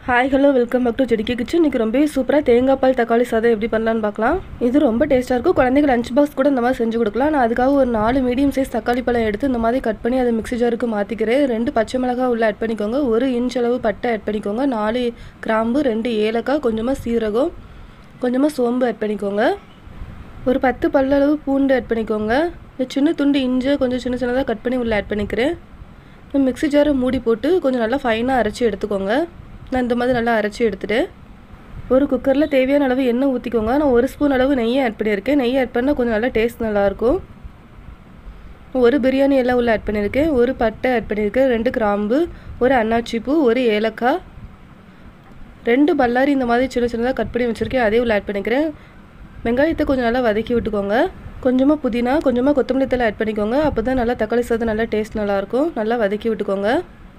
hi hello welcome back to ஜெடிக்கி kitchen இன்றைக்கி ரொம்பவே சூப்பராக தேங்காய் பால் தக்காளி சாதம் எப்படி பண்ணலான்னு பார்க்கலாம் இது ரொம்ப டேஸ்ட்டாக இருக்கும் குழந்தைங்க லஞ்ச் பாக்ஸ் கூட இந்த மாதிரி செஞ்சு கொடுக்கலாம் நான் அதுக்காக ஒரு நாலு மீடியம் சைஸ் தக்காளி பழம் எடுத்து இந்த மாதிரி கட் பண்ணி அதை மிக்ஸி ஜாருக்கு மாற்றிக்கிறேன் ரெண்டு பச்சை மிளகாய் உள்ள ஆட் பண்ணிக்கோங்க ஒரு இன்ச் அளவு பட்டை ஆட் பண்ணிக்கோங்க நாலு கிராம்பு ரெண்டு ஏலக்காய் கொஞ்சமாக சீரகம் கொஞ்சமாக சோம்பு ஆட் பண்ணிக்கோங்க ஒரு பத்து பல்லளவு பூண்டு ஆட் பண்ணிக்கோங்க இந்த சின்ன துண்டு இஞ்சி கொஞ்சம் சின்ன சின்னதாக கட் பண்ணி உள்ளே ஆட் பண்ணிக்கிறேன் இந்த மிக்ஸி ஜாரை மூடி போட்டு கொஞ்சம் நல்லா ஃபைனாக அரைச்சி எடுத்துக்கோங்க நான் இந்த மாதிரி நல்லா அரைச்சி எடுத்துகிட்டு ஒரு குக்கரில் தேவையான அளவு எண்ணெய் ஊற்றிக்கோங்க நான் ஒரு ஸ்பூன் அளவு நெய்யை ஆட் பண்ணியிருக்கேன் நெய் ஆட் பண்ணால் கொஞ்சம் நல்லா டேஸ்ட் நல்லாயிருக்கும் ஒரு பிரியாணி எல்லாம் உள்ள ஆட் பண்ணியிருக்கேன் ஒரு பட்டை ஆட் பண்ணியிருக்கேன் ரெண்டு கிராம்பு ஒரு அன்னாச்சி பூ ஒரு ஏலக்காய் ரெண்டு பல்லாரி இந்த மாதிரி சின்ன சின்னதாக கட் பண்ணி வச்சுருக்கேன் அதே உள்ள ஆட் பண்ணிக்கிறேன் வெங்காயத்தை கொஞ்சம் நல்லா வதக்கி விட்டுக்கோங்க கொஞ்சமாக புதினா கொஞ்சமாக கொத்தமல்லி தலை ஆட் பண்ணிக்கோங்க அப்போ தான் நல்லா தக்காளி சாதம் நல்லா டேஸ்ட் நல்லாயிருக்கும் நல்லா வதக்கி விட்டுக்கோங்க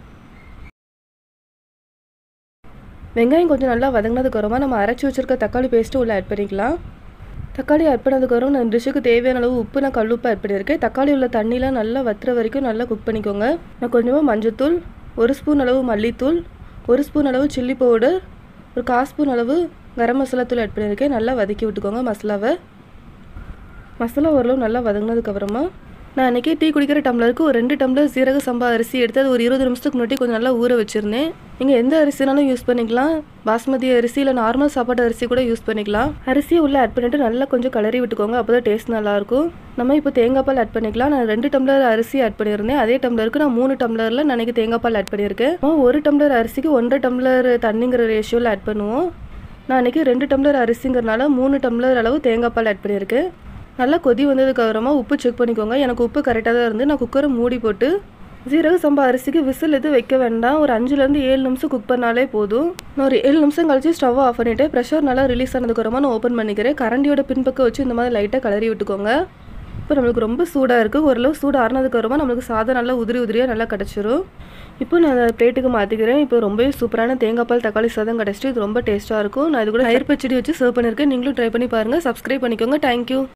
வெங்காயம் கொஞ்சம் நல்லா வதங்கினதுக்கப்புறமா நம்ம அரைச்சி வச்சுருக்க தக்காளி பேஸ்ட்டு உள்ள ஆட் பண்ணிக்கலாம் தக்காளி ஆட் பண்ணதுக்கப்புறம் நான் டிஷ்ஷுக்கு தேவையான அளவு உப்பு நான் கல்லுப்பு ஆட் பண்ணியிருக்கேன் தக்காளி உள்ள தண்ணிலாம் நல்லா வத்துற வரைக்கும் நல்லா குக் பண்ணிக்கோங்க நான் கொஞ்சமாக மஞ்சத்தூள் ஒரு ஸ்பூன் அளவு மல்லித்தூள் ஒரு ஸ்பூன் அளவு சில்லி பவுடர் ஒரு கால் ஸ்பூன் அளவு கரம் மசாலா தூள் ஆட் பண்ணியிருக்கேன் நல்லா வதக்கி விட்டுக்கோங்க மசாலாவை மசாலா ஓரளவு நல்லா வதங்கினதுக்கப்புறமா நான் அன்றைக்கி டீ குடிக்கிற டம்ளருக்கு ஒரு ரெண்டு டம்ளர் சீரக சம்பா அரிசி எடுத்து அது ஒரு இருபது நிமிஷத்துக்கு முன்னாடி கொஞ்சம் நல்லா ஊற வச்சுருந்தேன் நீங்கள் எந்த அரிசினாலும் யூஸ் பண்ணிக்கலாம் பாஸ்மதி அரிசி இல்லை நார்மல் சாப்பாட்டு அரிசி கூட யூஸ் பண்ணிக்கலாம் அரிசியை உள்ளே ஆட் பண்ணிவிட்டு நல்லா கொஞ்சம் கலரி விட்டுக்கோங்க அப்போ தான் டேஸ்ட் நல்லாயிருக்கும் நம்ம இப்போ தேங்காய் பால் ஆட் பண்ணிக்கலாம் நான் ரெண்டு டம்ளர் அரிசி ஆட் பண்ணியிருந்தேன் அதே டம்ளருக்கு நான் மூணு டம்ளரில் நான் அன்றைக்கி தேங்காய் பால் ஆட் பண்ணியிருக்கேன் ஒரு டம்ளர் அரிசிக்கு ஒன்றரை டம்ளர் தண்ணிங்கிற ரேஷியோவில் ஆட் பண்ணுவோம் நான் அன்றைக்கி ரெண்டு டம்ளர் அரிசிங்கிறனால மூணு டம்ளர் அளவு தேங்காய் பால் ஆட் பண்ணியிருக்கேன் நல்லா கொதி வந்ததுக்கு அப்புறமா உப்பு செக் பண்ணிக்கோங்க எனக்கு உப்பு கரெக்டாக தான் இருந்து நான் குக்கரை மூடி போட்டு ஜீரக சம்பா அரிசிக்கு விசில் எதுவும் வைக்க வேண்டாம் ஒரு அஞ்சுலேருந்து ஏழு நிமிஷம் குக் பண்ணாலே போதும் நான் ஒரு ஏழு நிமிஷம் கழிச்சு ஸ்டவ் ஆஃப் பண்ணிவிட்டு ப்ரெஷர் நல்லா ரிலீஸ் ஆனதுக்கப்புறமா நான் ஓப்பன் பண்ணிக்கிறேன் கரண்டியோட பின்பக்கம் வச்சு இந்த மாதிரி லைட்டாக கலரி விட்டுக்கோங்க இப்போ நம்மளுக்கு ரொம்ப சூடாக இருக்குது ஓரளவு சூடு ஆறினதுக்கப்புறமா நம்மளுக்கு சாதம் நல்லா உதிரி உதிரியாக நல்லா கிடச்சிரும் இப்போ நான் அதை பிளேட்டுக்கு மாற்றிக்கிறேன் இப்போ ரொம்பவே சூப்பரான தேங்காய் பால் தக்காளி சாதம் கிடச்சிட்டு இது ரொம்ப டேஸ்ட்டாக இருக்கும் நான் இது கூட ஹயர் பச்சடி வச்சு சர்வ் பண்ணியிருக்கேன் நீங்களும் ட்ரை பண்ணி பாருங்கள் சப்ஸ்கிரைப் பண்ணிக்கோங்க தேங்க்யூ